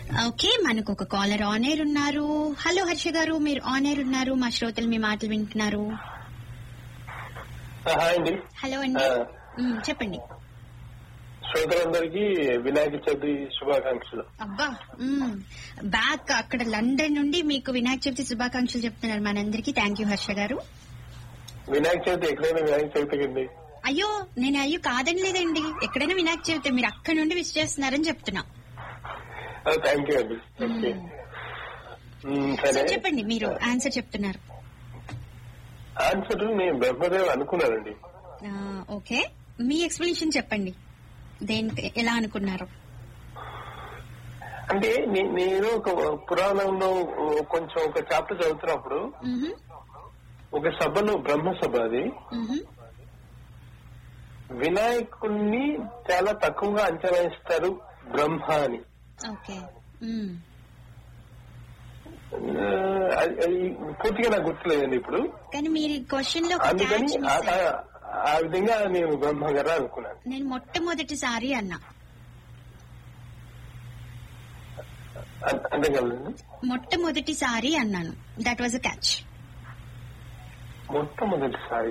Okay మనకు ఒక caller on air ఉన్నారు హలో హర్ష గారు మీరు ఆన్ ఎయిర్ ఉన్నారు మా శ్రోతలు మీ మాటలు వింటున్నారు హాయ్ అండి హలో అండి ఆ. మ్, చెప్పండి శ్రోతలందరికీ వినాయక చవితి శుభాకాంక్షలు అబ్బా మ్, బ్యాక్ అక్కడ లండన్ నుండి మీకు వినాయక చవితి శుభాకాంక్షలు చెప్తున్నారు మనందరికీ థ్యాంక్ యూ హర్ష గారు వినాయక చవితి ఎక్కడైనా వినాయక చవితికి అండి అయ్యో నేను అయ్యో కాదని లేదండి ఎక్కడైనా వినాయక చవితి మీరు అక్కడ నుండి విష్ చేస్తున్నారని చెప్తున్నా థ్యాంక్ యూ అండి ఓకే మ్మ్, సో సరే చెప్పండి మీరు ఆన్సర్ చెప్తున్నారు ఆన్సర్ నేను బ్రహ్మదేవ్ అనుకున్నానండి ఆ, ఓకే మీ ఎక్స్ప్లెనేషన్ చెప్పండి దేనికి ఎలా అనుకున్నారు అంటే నే- నేను ఒక పురాణంలో కొంచెం ఒక చాప్టర్ చదువుతున్నప్పుడు మ్హూ, ఒక సభలో బ్రహ్మ సభ అది మ్హూ. వినాయకుణ్ణి చాలా తక్కువగా అంచనా ఇస్తారు బ్రహ్మ అని ఓకే మ్, ఆ, అది అది పూర్తిగా నాకు గుర్తులేదండి ఇప్పుడు కానీ మీరు క్వశ్చన్ లో ఒక అందుకని catch miss ఆ- అయ్యారు. ఆ- ఆ విధంగా నేను బ్రహ్మ గారు అనుకున్నాను నేను మొట్టమొదటిసారి అన్నా అ- అర్థం కలదండి మొట్టమొదటిసారి అన్నాను దట్ వాజ్ అ క్యాచ్ మొట్టమొదటిసారి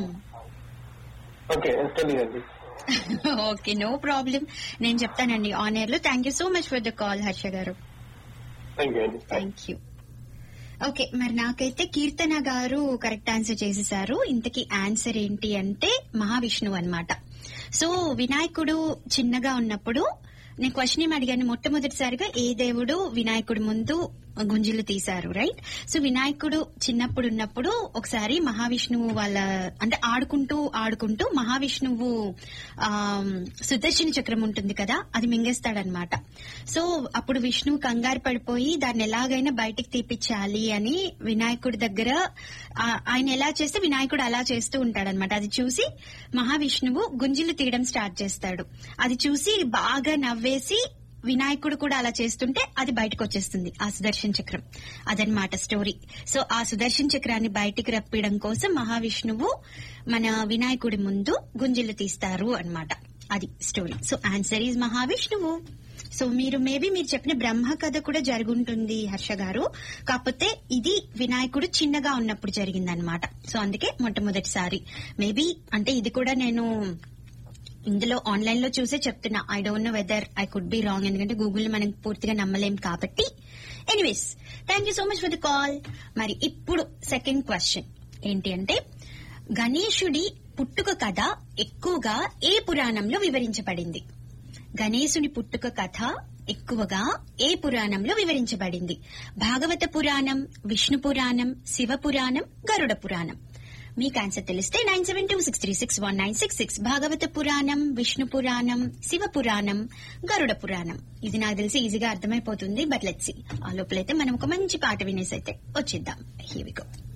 ఓకే తెలియదండి ఓకే నో ప్రాబ్లం నేను చెప్తానండి ఆన్ ఎయిర్ లో thank you so much for the call Harsha garu thank you అండి థ్యాంక్ యూ ఓకే మరి నాకైతే కీర్తన గారు కరెక్ట్ ఆన్సర్ చేసేసారు ఇంతకీ ఆన్సర్ ఏంటి అంటే మహావిష్ణువు అన్నమాట సో వినాయకుడు చిన్నగా ఉన్నప్పుడు నేను క్వశ్చన్ ఏమి అడిగాను మొట్టమొదటిసారిగా ఏ దేవుడు వినాయకుడు ముందు గుంజులు తీశారు రైట్ సో వినాయకుడు చిన్నప్పుడు ఉన్నప్పుడు ఒకసారి మహావిష్ణువు వాళ్ళ అంటే ఆడుకుంటూ ఆడుకుంటూ మహావిష్ణువు ఆ సుదర్శన చక్రం ఉంటుంది కదా అది మింగేస్తాడనమాట సో అప్పుడు విష్ణువు కంగారు పడిపోయి దాన్ని ఎలాగైనా బయటికి తీపిచ్చాలి అని వినాయకుడి దగ్గర ఆ- ఆయన ఎలా చేస్తే వినాయకుడు అలా చేస్తూ ఉంటాడనమాట అది చూసి మహావిష్ణువు గుంజిలు తీయడం స్టార్ట్ చేస్తాడు అది చూసి బాగా నవ్వేసి వినాయకుడు కూడా అలా చేస్తుంటే అది బయటకు వచ్చేస్తుంది ఆ సుదర్శన్ చక్రం అదనమాట స్టోరీ సో ఆ సుదర్శన్ చక్రాన్ని బయటికి రప్పియడం కోసం మహావిష్ణువు మన వినాయకుడి ముందు గుంజిలు తీస్తారు అన్నమాట అది స్టోరీ సో ఆన్సర్ ఈజ్ మహావిష్ణువు సో మీరు మేబీ మీరు చెప్పిన బ్రహ్మ కథ కూడా జరుగుంటుంది హర్ష గారు కాకపోతే ఇది వినాయకుడు చిన్నగా ఉన్నప్పుడు జరిగిందనమాట సో అందుకే మొట్టమొదటిసారి మేబీ అంటే ఇది కూడా నేను ఇందులో ఆన్లైన్ లో చూసే చెప్తున్నా I don't know whether I could be wrong ఎందుకంటే గూగుల్ మనం పూర్తిగా నమ్మలేం కాబట్టి anyways thank you so much for the call మరి ఇప్పుడు సెకండ్ క్వశ్చన్ ఏంటి అంటే గణేశుడి పుట్టుక కథ ఎక్కువగా ఏ పురాణంలో వివరించబడింది గణేశుని పుట్టుక కథ ఎక్కువగా ఏ పురాణంలో వివరించబడింది భాగవత పురాణం విష్ణు పురాణం శివ పురాణం గరుడ పురాణం మీకు ఆన్సర్ తెలిస్తే nine seven two six three six one nine six six Bhagavata Puranam Vishnu పురాణం శివ పురాణం గరుడ పురాణం ఇది నాకు తెలిసి ఈజీగా అర్థమైపోతుంది బట్ లెట్స్ ఆ లోపలైతే మనం ఒక మంచి పాట వినేసి అయితే వచ్చిద్దాం హీవిగో